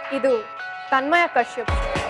ಇದು ತನ್ಮಯ Kashyap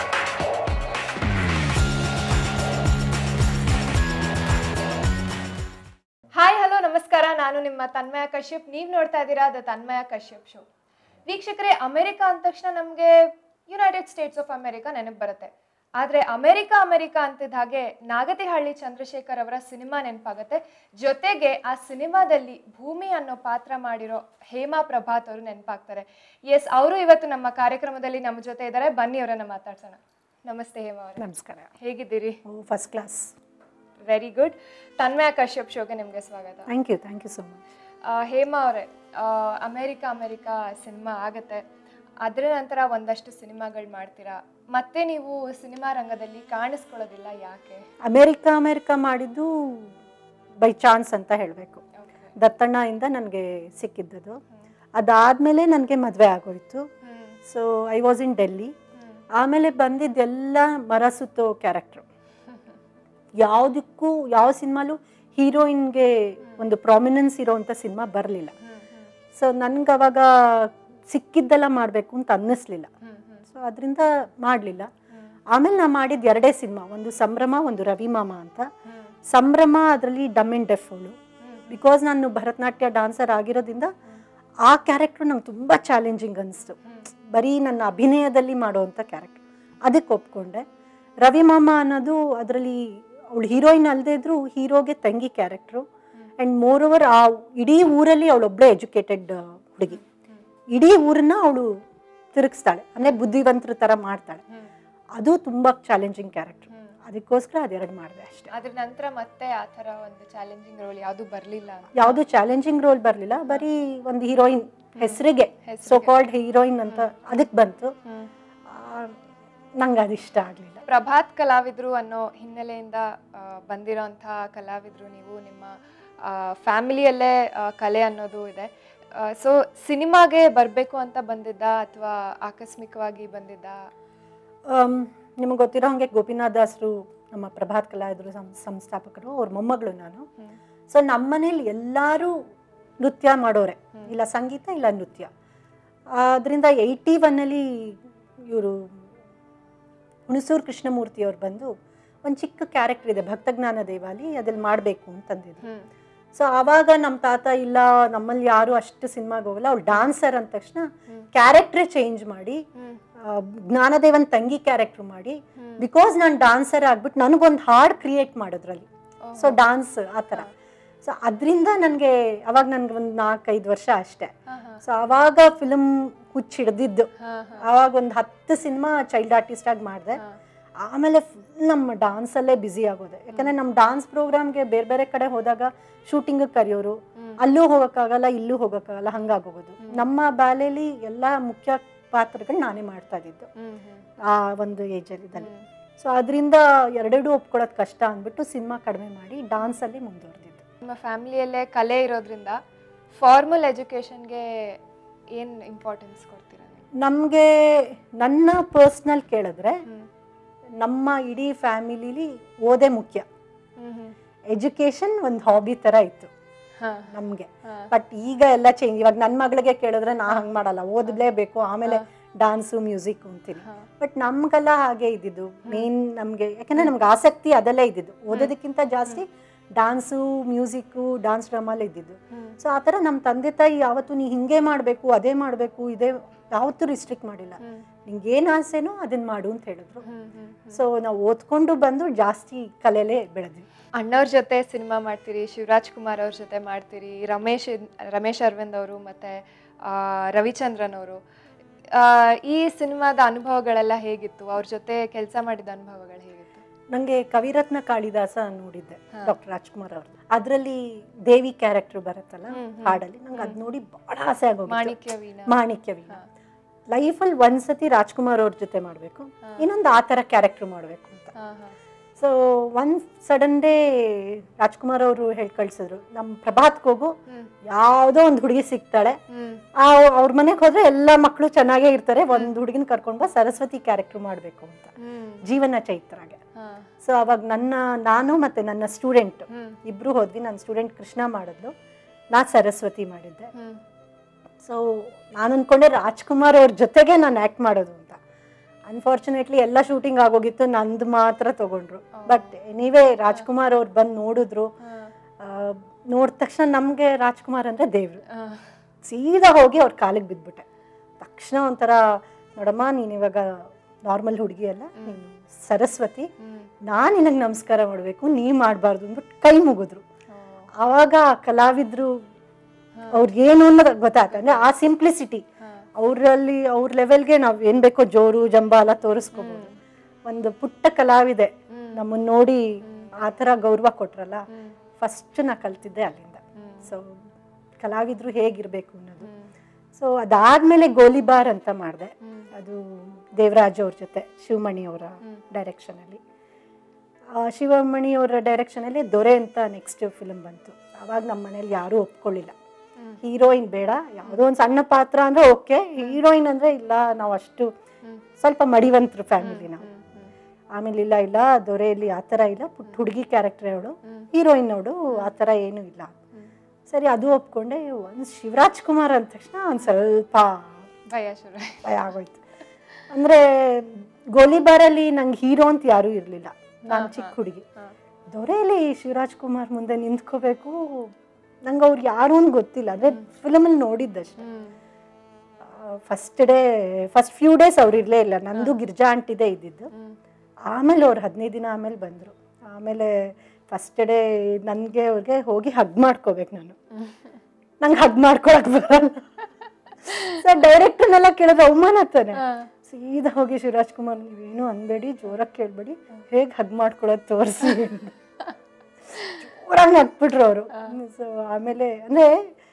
hi hello ನಮಸ್ಕಾರ ನಾನು ನಿಮ್ಮ ತನ್ಮಯ ಕಶ್ಯಪ್ ನೀವು ನೋಡ್ತಾ ಇದ್ದೀರಾ ದ ತನ್ಮಯ ಕಶ್ಯಪ್ ಶೋ ವೀಕ್ಷಕರೇ ಅಮೆರಿಕ ಅಂದ ತಕ್ಷಣ ನಮಗೆ ಯುನೈಟೆಡ್ ಸ್ಟೇಟ್ಸ್ ಆಫ್ ಅಮೆರಿಕ ನೆನಪು ಬರುತ್ತೆ ಆದರೆ ಅಮೆರಿಕ ಅಮೆರಿಕ ಅಂತಿದ್ದ ಹಾಗೆ ನಾಗತಿಹಳ್ಳಿ ಚಂದ್ರಶೇಖರ್ ಅವರ ಸಿನಿಮಾ ನೆನಪಾಗುತ್ತೆ ಜೊತೆಗೆ ಆ ಸಿನಿಮಾದಲ್ಲಿ ಭೂಮಿ ಅನ್ನೋ ಪಾತ್ರ ಮಾಡಿರೋ ಹೇಮಾ ಪ್ರಭಾತ್ ಅವರು ನೆನಪಾಗ್ತಾರೆ ಎಸ್ ಅವರು ಇವತ್ತು ನಮ್ಮ ಕಾರ್ಯಕ್ರಮದಲ್ಲಿ ನಮ್ಮ ಜೊತೆ ಇದ್ದಾರೆ ಬನ್ನಿ ಅವರನ್ನ ಮಾತಾಡ್ಸೋಣ ನಮಸ್ತೆ ಹೇಮಾ ಅವರೇ ನಮಸ್ಕಾರ ಹೇಗಿದ್ದೀರಿ first class very good Tanmaya Kashyap ಶೋಗೆ ನಿಮಗೆ ಸ್ವಾಗತ thank you thank you so much ಆ, ಹೇಮಾ ಅವರೇ ಅಮೇರಿಕ ಅಮೇರಿಕ ಸಿನಿಮಾ ಆಗತ್ತೆ ಅದರ ನಂತರ ಒಂದಷ್ಟು ಸಿನಿಮಾಗಳು ಮಾಡ್ತೀರಾ ಮತ್ತೆ ನೀವು ಸಿನಿಮಾ ರಂಗದಲ್ಲಿ ಕಾಣಿಸ್ಕೊಳ್ಳೋದಿಲ್ಲ ಯಾಕೆ ಅಮೇರಿಕಾ ಅಮೇರಿಕಾ ಮಾಡಿದ್ದು ಬೈ ಚಾನ್ಸ್ ಅಂತ ಹೇಳಬೇಕು ದತ್ತಣ್ಣಯಿಂದ ನನಗೆ ಸಿಕ್ಕಿದ್ದದು ಅದಾದಮೇಲೆ ನನಗೆ ಮದುವೆ ಆಗೋಯ್ತು hmm so I was in Delhi hmm ಆಮೇಲೆ ಬಂದಿದ್ದೆಲ್ಲ ಮರ ಸುತ್ತೋ ಕ್ಯಾರೆಕ್ಟ್ರು ಯಾವುದಕ್ಕೂ ಯಾವ ಸಿನಿಮಾಲು ಹೀರೋಯಿನ್ಗೆ ಒಂದು ಪ್ರಾಮಿನೆನ್ಸ್ ಇರೋವಂಥ ಸಿನಿಮಾ ಬರಲಿಲ್ಲ ಹ್ಮ್ ಹ್ಮ್ ಸೊ ನನ್ಗೆ ಅವಾಗ ಸಿಕ್ಕಿದ್ದೆಲ್ಲ ಮಾಡಬೇಕು ಅಂತ ಅನ್ನಿಸ್ಲಿಲ್ಲ ಹ್ಮ್ ಹ್ಮ್ ಸೊ ಅದರಿಂದ ಮಾಡಲಿಲ್ಲ ಹ್ಮ್ ಆಮೇಲೆ ನಾ ಮಾಡಿದ್ದು ಎರಡೇ ಸಿನಿಮಾ ಒಂದು ಸಂಭ್ರಮ ಒಂದು ರವಿಮಾಮ ಅಂತ ಹ್ಮ್ ಸಂಭ್ರಮ ಅದರಲ್ಲಿ ಡಮ್ ಇನ್ ಡೆಫ್ ಅವಳು ಹ್ಮ್ ಬಿಕಾಸ್ ನಾನು ಭರತನಾಟ್ಯ ಡಾನ್ಸರ್ ಆಗಿರೋದ್ರಿಂದ ಆ ಕ್ಯಾರೆಕ್ಟ್ರು ನಂಗೆ ತುಂಬ ಚಾಲೆಂಜಿಂಗ್ ಅನಿಸ್ತು ಹ್ಮ್ ಬರೀ ನನ್ನ ಅಭಿನಯದಲ್ಲಿ ಮಾಡೋವಂಥ ಕ್ಯಾರೆಕ್ಟರ್ ಅದಕ್ಕೆ ಒಪ್ಕೊಂಡೆ ರವಿಮಾಮ ಅನ್ನೋದು ಅದರಲ್ಲಿ ಅವಳು ಹೀರೋಯಿನ್ ಅಲ್ಲದೆ ಇದ್ರೂ ಹೀರೋಗೆ ತಂಗಿ ಕ್ಯಾರೆಕ್ಟ್ರು ಆ್ಯಂಡ್ ಮೋರ್ ಓವರ್ ಆ ಇಡೀ ಊರಲ್ಲಿ ಅವಳೊಬ್ಬಳೇ ಎಜುಕೇಟೆಡ್ ಹುಡುಗಿ ಇಡೀ ಊರನ್ನ ಅವಳು ತಿರುಗಿಸ್ತಾಳೆ ಅಂದರೆ ಬುದ್ಧಿವಂತರ ಥರ ಮಾಡ್ತಾಳೆ ಹ್ಮ್ ಅದು ತುಂಬ ಚಾಲೆಂಜಿಂಗ್ ಕ್ಯಾರೆಕ್ಟರ್ ಹ್ಮ್ ಅದಕ್ಕೋಸ್ಕರ ಅದೆರಡು ಮಾಡಿದೆ ಅಷ್ಟೇ ಅದ್ರ ನಂತರ ಮತ್ತೆ ಆ ಥರ ಒಂದು ಚಾಲೆಂಜಿಂಗ್ ರೋಲ್ ಯಾವುದು ಬರಲಿಲ್ಲ ಅಂತ ಯಾವುದು ಚಾಲೆಂಜಿಂಗ್ ರೋಲ್ ಬರಲಿಲ್ಲ ಬರೀ ಒಂದು ಹೀರೋಯಿನ್ ಹೆಸರಿಗೆ ಹೆಸ್ರಿಗೆ. ಸೋ ಕಾಲ್ಡ್ ಹೀರೋಯಿನ್ ಅಂತ ಅದಕ್ಕೆ ಬಂತು ಹ್ಮ್ ನಂಗೆ ಅದು ಇಷ್ಟ ಆಗಲಿಲ್ಲ ಪ್ರಭಾತ್ ಕಲಾವಿದರು ಅನ್ನೋ ಹಿನ್ನೆಲೆಯಿಂದ ಆ, ಬಂದಿರೋಂತಹ ಕಲಾವಿದರು ನೀವು ನಿಮ್ಮ ಫ್ಯಾಮಿಲಿಯಲ್ಲೇ ಕಲೆ ಅನ್ನೋದು ಇದೆ ಸೊ ಸಿನಿಮಾಗೆ ಬರಬೇಕು ಅಂತ ಬಂದಿದ್ದ ಅಥವಾ ಆಕಸ್ಮಿಕವಾಗಿ ಬಂದಿದ್ದ ನಿಮಗೆ ಗೊತ್ತಿರೋ ಹಾಗೆ ಗೋಪಿನಾಥ್ ದಾಸರು ನಮ್ಮ ಪ್ರಭಾತ್ ಕಲಾವಿದರು ಸಂ ಸಂಸ್ಥಾಪಕರು ಅವ್ರ ಮೊಮ್ಮಗಳು ನಾನು ಸೊ ನಮ್ಮ ಮನೇಲಿ ಎಲ್ಲರೂ ನೃತ್ಯ ಮಾಡೋರೆ ಇಲ್ಲ ಸಂಗೀತ ಇಲ್ಲ ನೃತ್ಯ ಅದರಿಂದ ಏಯ್ಟಿ ಒನ್ನಲ್ಲಿ ಇವರು ಹುಣಸೂರು ಕೃಷ್ಣಮೂರ್ತಿ ಅವ್ರು ಬಂದು ಒಂದು ಚಿಕ್ಕ ಕ್ಯಾರೆಕ್ಟರ್ ಇದೆ ಭಕ್ತಜ್ಞಾನ ದೇವಾಲಿ ಅದ್ರಲ್ಲಿ ಮಾಡಬೇಕು ಅಂತಂದಿದ್ರು ಹ್ಮ್ ಸೊ ಆವಾಗ ನಮ್ಮ ತಾತ ಇಲ್ಲ ನಮ್ಮಲ್ಲಿ ಯಾರು ಅಷ್ಟು ಸಿನಿಮಾಗೆ ಹೋಗಲ್ಲ ಅವ್ಳು ಡಾನ್ಸರ್ ಅಂದ ತಕ್ಷಣ ಹ್ಮ್. ಕ್ಯಾರೆಕ್ಟ್ರೇ ಚೇಂಜ್ ಮಾಡಿ ಹ್ಮ್ ಆ, ಜ್ಞಾನದೇವನ್ ತಂಗಿ ಕ್ಯಾರೆಕ್ಟರ್ ಮಾಡಿ ಹ್ಮ್. ಬಿಕಾಸ್ ನಾನು ಡಾನ್ಸರ್ ಆಗ್ಬಿಟ್ಟು ನನಗೊಂದು ಹಾಡ್ ಕ್ರಿಯೇಟ್ ಮಾಡೋದ್ರಲ್ಲಿ ಓಹೋ. ಸೊ ಡಾನ್ಸ್ ಆ ಥರ ಸೊ ಅದರಿಂದ ನನಗೆ ಅವಾಗ ನನಗೆ ಒಂದು ನಾಲ್ಕೈದು ವರ್ಷ ಅಷ್ಟೇ ಹಾ, ಹಾ. ಸೊ ಆವಾಗ ಫಿಲಮ್ ಹುಚ್ಚು ಹಿಡ್ದಿದ್ದು ಹಾ, ಹಾ, ಆವಾಗ ಒಂದು ಹತ್ತು ಸಿನಿಮಾ ಚೈಲ್ಡ್ ಆರ್ಟಿಸ್ಟ್ ಆಗಿ ಮಾಡಿದೆ ಹಾ. ಆಮೇಲೆ ಫುಲ್ ನಮ್ಮ ಡಾನ್ಸಲ್ಲೇ ಬ್ಯುಸಿ ಆಗೋದೆ ಯಾಕಂದರೆ ನಮ್ಮ ಡಾನ್ಸ್ ಪ್ರೋಗ್ರಾಮ್ಗೆ ಬೇರೆ ಬೇರೆ ಕಡೆ ಹೋದಾಗ ಶೂಟಿಂಗಿಗೆ ಕರೆಯೋರು ಹ್ಮ್. ಅಲ್ಲೂ ಹೋಗೋಕ್ಕಾಗಲ್ಲ ಇಲ್ಲೂ ಹೋಗೋಕ್ಕಾಗಲ್ಲ ಹಂಗಾಗೋಗೋದು ನಮ್ಮ ಬ್ಯಾಲೆಲಿ ಎಲ್ಲ ಮುಖ್ಯ ಪಾತ್ರಗಳು ನಾನೇ ಮಾಡ್ತಾ ಇದ್ದಿದ್ದು ಹ್ಮ್, ಹ್ಮ್, ಆ ಒಂದು ಏಜಲ್ಲಿ ಇದ್ದಲ್ಲಿ ಹ್ಮ್. ಸೊ ಅದರಿಂದ ಎರಡೆರಡು ಒಪ್ಕೊಳ್ಳೋದು ಕಷ್ಟ ಅಂದ್ಬಿಟ್ಟು ಸಿನಿಮಾ ಕಡಿಮೆ ಮಾಡಿ ಡಾನ್ಸಲ್ಲಿ ಮುಂದುವರೆದಿದ್ದು ನಿಮ್ಮ ಫ್ಯಾಮಿಲಿಯಲ್ಲೇ ಕಲೆ ಇರೋದ್ರಿಂದ ಫಾರ್ಮಲ್ ಎಜುಕೇಶನ್ಗೆ ಏನು ಇಂಪಾರ್ಟೆನ್ಸ್ ಕೊಡ್ತೀರಾ ನೀವು ನಮಗೆ ನನ್ನ ಪರ್ಸ್ನಲ್ ಕೇಳಿದ್ರೆ ಹ್ಮ್. ನಮ್ಮ ಇಡೀ ಫ್ಯಾಮಿಲಿಲಿ ಓದೇ ಮುಖ್ಯ ಹ್ಮ್, ಹ್ಮ್. ಎಜುಕೇಶನ್ ಒಂದು ಹಾಬಿ ಥರ ಇತ್ತು ಹಾ, ನಮಗೆ ಹಾ. ಬಟ್ ಈಗ ಎಲ್ಲ ಚೇಂಜ್ ಇವಾಗ ನನ್ನ ಮಗಳಿಗೆ ಕೇಳಿದ್ರೆ ನಾ ಹಂಗೆ ಮಾಡಲ್ಲ ಓದಲೇಬೇಕು ಆಮೇಲೆ ಡಾನ್ಸು ಮ್ಯೂಸಿಕ್ ಅಂತೀನಿ ಹಾ. ಬಟ್ ನಮ್ಗೆಲ್ಲ ಹಾಗೆ ಇದ್ದಿದ್ದು ಮೇನ್ ನಮಗೆ ಯಾಕಂದ್ರೆ ನಮ್ಗೆ ಆಸಕ್ತಿ ಅದಲ್ಲೇ ಇದ್ದಿದ್ದು ಓದೋದಕ್ಕಿಂತ ಜಾಸ್ತಿ ಡಾನ್ಸು ಮ್ಯೂಸಿಕ್ಕು ಡಾನ್ಸ್ ಡ್ರಾಮಲ್ಲೇ ಇದ್ದಿದ್ದು ಹ್ಮ್. ಸೊ ಆ ಥರ ನಮ್ಮ ತಂದೆ ತಾಯಿ ಯಾವತ್ತೂ ನೀ ಹಿಂಗೆ ಮಾಡಬೇಕು ಅದೇ ಮಾಡಬೇಕು ಇದೇ ಯಾವತ್ತೂ ರಿಸ್ಟ್ರಿಕ್ಟ್ ಮಾಡಿಲ್ಲ ಹ್ಮ್. ನಿಂಗೆ ಏನು ಆಸೆನೋ ಅದನ್ನ ಮಾಡು ಅಂತ ಹೇಳಿದ್ರು ಹ್ಮ್, ಹ್ಮ್, ಹ್ಮ್. ಸೊ ನಾವು ಓದ್ಕೊಂಡು ಬಂದು ಜಾಸ್ತಿ ಕಲೆಲೇ ಬೆಳೆದ್ವಿ ಅಣ್ಣವ್ರ ಜೊತೆ ಸಿನಿಮಾ ಮಾಡ್ತೀರಿ ಶಿವರಾಜ್ ಕುಮಾರ್ ಅವ್ರ ಜೊತೆ ಮಾಡ್ತೀರಿ ರಮೇಶ್ ಇದ್- ರಮೇಶ್ ಅರವಿಂದ್ ಅವರು ಮತ್ತೆ ಆ, ರವಿಚಂದ್ರನ್ ಅವರು ಆ, ಈ ಸಿನಿಮಾದ ಅನುಭವಗಳೆಲ್ಲ ಹೇಗಿತ್ತು ಅವ್ರ ಜೊತೆ ಕೆಲಸ ಮಾಡಿದ ಅನುಭವಗಳು ಹೇಗಿತ್ತು ನನಗೆ ಕವಿರತ್ನ ಕಾಳಿದಾಸ ನೋಡಿದ್ದೆ ಹಾ. ಡಾಕ್ಟರ್ ರಾಜ್ಕುಮಾರ್ ಅವ್ರದ್ದು ಅದರಲ್ಲಿ ದೇವಿ ಕ್ಯಾರೆಕ್ಟರ್ ಬರುತ್ತಲ್ಲ ಹ್ಮ್, ಹ್ಮ್. ಹಾಡಲ್ಲಿ ನಂಗೆ ಅದು ನೋಡಿ ಬಹಳ ಆಸೆ ಆಗೋಗಿತ್ತು ಮಾಣಿಕ್ಯ ವೀಣಾ ಮಾಣಿಕ್ಯ ವೀಣ ಹಾ. ಲೈಫಲ್ಲಿ ಒಂದ್ಸತಿ ರಾಜ್ಕುಮಾರ್ ಅವ್ರ ಜೊತೆ ಮಾಡಬೇಕು ಹಾ. ಇನ್ನೊಂದು ಆ ಥರ ಕ್ಯಾರೆಕ್ಟರ್ ಮಾಡಬೇಕು ಅಂತ ಹಾ, ಹಾ. So one sudden day Rajkumar ಅವರು ಹೇಳಿ ಕಳ್ಸಿದ್ರು ನಮ್ಮ ಪ್ರಭಾತ್ಗೆ ಹೋಗು ಹ್ಮ್. ಯಾವುದೋ ಒಂದು ಹುಡುಗಿ ಸಿಗ್ತಾಳೆ ಹ್ಮ್. ಆ ಅವ್ರ ಮನೆಗೆ ಹೋದ್ರೆ ಎಲ್ಲ ಮಕ್ಕಳು ಚೆನ್ನಾಗೇ ಇರ್ತಾರೆ ಒಂದು ಹುಡುಗಿನ ಕರ್ಕೊಂಡು ಬಾ ಸರಸ್ವತಿ ಕ್ಯಾರೆಕ್ಟರ್ ಮಾಡಬೇಕು ಅಂತ ಹ್ಮ್. ಜೀವನ ಚೈತ್ರಾಗೆ ಹಾ. ಸೊ ಅವಾಗ ನನ್ನ ನಾನು ಮತ್ತೆ ನನ್ನ ಸ್ಟೂಡೆಂಟ್ ಹ್ಮ್. ಇಬ್ರು ಹೋದ್ವಿ ನನ್ನ ಸ್ಟೂಡೆಂಟ್ ಕೃಷ್ಣ ಮಾಡಿದ್ಲು ನಾ ಸರಸ್ವತಿ ಮಾಡಿದ್ದೆ ಹ್ಮ್. ಸೊ ನಾನು ಅಂದ್ಕೊಂಡೆ ರಾಜ್ಕುಮಾರ್ ಅವ್ರ ಜೊತೆಗೆ ನಾನು ಆ್ಯಕ್ಟ್ ಮಾಡೋದು ಅಂತ ಅನ್ಫಾರ್ಚುನೇಟ್ಲಿ ಎಲ್ಲ ಶೂಟಿಂಗ್ ಆಗೋಗಿತ್ತು ನಂದು ಮಾತ್ರ ತಗೊಂಡ್ರು ಬಟ್ ಎನಿವೇ ರಾಜ್ಕುಮಾರ್ ಅವ್ರು ಬಂದು ನೋಡಿದ್ರು ನೋಡಿದ ತಕ್ಷಣ ನಮಗೆ ರಾಜ್ಕುಮಾರ್ ಅಂದರೆ ದೇವ್ರು ಸೀದಾ ಹೋಗಿ ಅವ್ರ ಕಾಲಿಗೆ ಬಿದ್ಬಿಟ್ಟೆ ತಕ್ಷಣ ಒಂಥರ ನೋಡಮ್ಮ ನೀನು ಇವಾಗ ನಾರ್ಮಲ್ ಹುಡುಗಿ ಅಲ್ಲ ನೀನು ಸರಸ್ವತಿ ನಾನು ನಿನಗೆ ನಮಸ್ಕಾರ ಮಾಡಬೇಕು ನೀ ಮಾಡಬಾರ್ದು ಅಂದ್ಬಿಟ್ಟು ಕೈ ಮುಗಿದ್ರು ಆವಾಗ ಆ ಕಲಾವಿದ್ರು ಅವ್ರಿಗೆ ಏನು ಅನ್ನೋದು ಗೊತ್ತಾಯ್ತು ಅಂದ್ರೆ ಆ ಸಿಂಪ್ಲಿಸಿಟಿ ಅವರಲ್ಲಿ ಅವ್ರ ಲೆವೆಲ್ಗೆ ನಾವು ಏನು ಬೇಕೋ ಜೋರು ಜಂಬ ಎಲ್ಲ ತೋರಿಸ್ಕೋಬೋದು ಒಂದು ಪುಟ್ಟ ಕಲಾವಿದೆ ನಮ್ಮನ್ನ ನೋಡಿ ಆ ಥರ ಗೌರವ ಕೊಟ್ರಲ್ಲ ಫಸ್ಟ್ ನಾ ಕಲ್ತಿದ್ದೆ ಅಲ್ಲಿಂದ ಸೊ ಕಲಾವಿದ್ರು ಹೇಗಿರ್ಬೇಕು ಅನ್ನೋದು ಸೊ ಅದಾದ್ಮೇಲೆ ಗೋಲಿಬಾರ್ ಅಂತ ಮಾಡಿದೆ ಅದು ದೇವರಾಜ್ ಅವ್ರ ಜೊತೆ ಶಿವಮಣಿ ಅವರ ಡೈರೆಕ್ಷನಲ್ಲಿ ಶಿವಮಣಿ ಅವರ ಡೈರೆಕ್ಷನಲ್ಲಿ ದೊರೆ ಅಂತ ನೆಕ್ಸ್ಟ್ ಫಿಲ್ಮ್ ಬಂತು ಅವಾಗ ನಮ್ಮ ಮನೇಲಿ ಯಾರೂ ಒಪ್ಕೊಳ್ಳಿಲ್ಲ ಹೀರೋಯಿನ್ ಬೇಡ ಯಾವುದೋ ಒಂದು ಸಣ್ಣ ಪಾತ್ರ ಅಂದ್ರೆ ಓಕೆ ಹೀರೋಯಿನ್ ಅಂದ್ರೆ ಇಲ್ಲ ನಾವು ಅಷ್ಟು ಸ್ವಲ್ಪ ಮಡಿವಂತರು ಫ್ಯಾಮಿಲಿ ನಾವು ಆಮೇಲೆ ಇಲ್ಲ ಇಲ್ಲ ದೊರೆಯಲ್ಲಿ ಆ ಥರ ಇಲ್ಲ ಪುಟ್ಟ ಹುಡುಗಿ ಕ್ಯಾರೆಕ್ಟರ್ ಅವಳು ಹೀರೋಯಿನ್ ಅವಳು ಆ ಥರ ಏನೂ ಇಲ್ಲ ಸರಿ ಅದು ಒಪ್ಕೊಂಡೆ ಒಂದು ಶಿವರಾಜ್ ಕುಮಾರ್ ಅಂದ ತಕ್ಷಣ ಒಂದು ಸ್ವಲ್ಪ ಭಯ ಶುರು ಭಯ ಆಗೋಯ್ತು ಅಂದರೆ ಗೋಲಿಬಾರಲ್ಲಿ ನಂಗೆ ಹೀರೋ ಅಂತ ಯಾರೂ ಇರಲಿಲ್ಲ ನಾನು ಚಿಕ್ಕ ಹುಡುಗಿ ದೊರೆಯಲ್ಲಿ ಶಿವರಾಜ್ ಕುಮಾರ್ ಮುಂದೆ ನಿಂತ್ಕೋಬೇಕು ನಂಗೆ ಅವ್ರು ಯಾರು ಅಂತ ಗೊತ್ತಿಲ್ಲ ಅಂದರೆ ಫಿಲಮಲ್ಲಿ ನೋಡಿದ್ದಷ್ಟೇ first day first few days ಅವ್ರು ಇರಲೇ ಇಲ್ಲ ನಂದು ಗಿರ್ಜಾ ಆಂಟಿದೆ ಇದ್ದಿದ್ದು ಆಮೇಲೆ ಅವ್ರು ಹದಿನೈದು ದಿನ ಆಮೇಲೆ ಬಂದರು ಆಮೇಲೆ ಫಸ್ಟ್ ಡೇ ನನಗೆ ಅವ್ರಿಗೆ ಹೋಗಿ ಹಗ್ ಮಾಡ್ಕೋಬೇಕು ನಾನು ನಂಗೆ ಹಗ್ ಮಾಡ್ಕೊಳಕ್ ಬರಲ್ಲ ಸರ್ ಡೈರೆಕ್ಟರ್ನೆಲ್ಲ ಕೇಳಿದ್ರೆ ಅವಮಾನ ತಾನೆ ಸೀದಾ ಹೋಗಿ ಶಿವರಾಜ್ ಕುಮಾರ್ ನೀವೇನು ಅನ್ಬೇಡಿ ಜೋರಾಗಿ ಕೇಳಬೇಡಿ ಹೇಗೆ ಹಗ್ ಮಾಡ್ಕೊಳ್ಳೋದು ತೋರಿಸಿ ಜೋರಾಗಿ ನಗ್ಬಿಟ್ರು ಅವರು ಸೊ ಆಮೇಲೆ ಅಂದರೆ